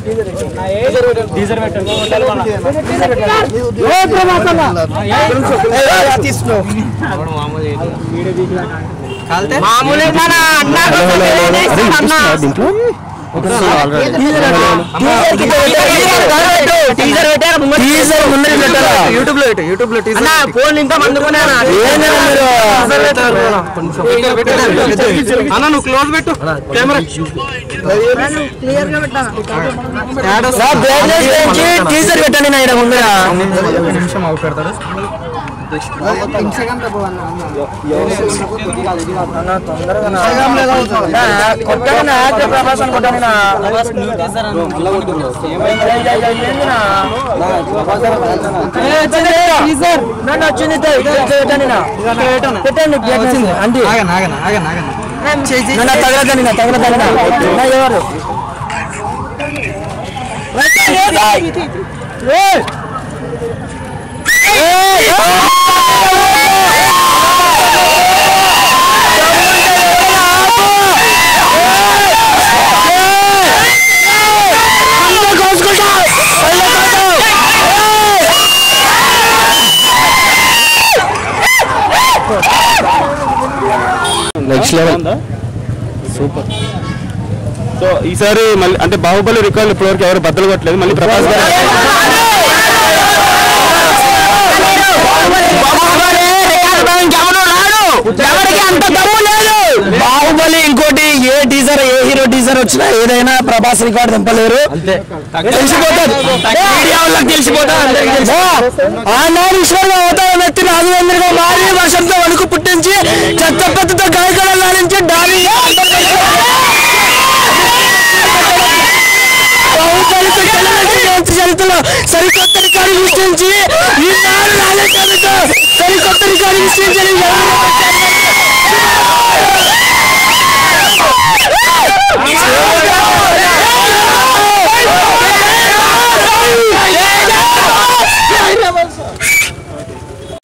మామూలే మన దీంట్లో టీజర్ ముందర పెట్టారా యూట్యూబ్ లో పెట్టు యూట్యూబ్ లో టీజర్ ఫోన్ ఇంకా మందుకునేనా అన్న నువ్వు క్లోజ్ పెట్టు కెమెరా టీజర్ పెట్టండి నా ఇక్కడ ముందర నిమిషం అవు పెడతాడు నన్ను వచ్చింది పెట్టండి అంటే ఆగన ఆగన ఆగన ఆగన నన్ను తగలదండి నా తగలదండి నా ఎవరు నెక్స్ట్ లెవెల్ సూపర్ సో ఈసారి మళ్ళీ అంటే బాహుబలి రికార్డులు ఇప్పటివరకు ఎవరు బద్దలు కొట్టలేదు మళ్ళీ ప్రభాస్ గారు ఎవరికి అంత దమ్ము లేదు బాహుబలి ఇంకోటి ఏ టీజర్ ఏ హీరో టీజర్ వచ్చినా ఏదైనా ప్రభాస్ రికార్డు దింపలేరు తెలిసిపోతుంది మీడియా వాళ్ళకి తెలిసిపోతుంది అందరికీ తెలిసిపోతుంది. ఆనాడు ఈశ్వరుడు అవతారం ఎత్తి రాజవేంద్రగా మారి వర్షంతో వణుకు పుట్టించి చెత్త పెద్దతో గాయకులను లాలించి డాలి బాహుబలితో చలనచిత్ర చరిత్రలో సరికొత్త రికార్డు సృష్టించి ఈనాడు రాజకీయాలతో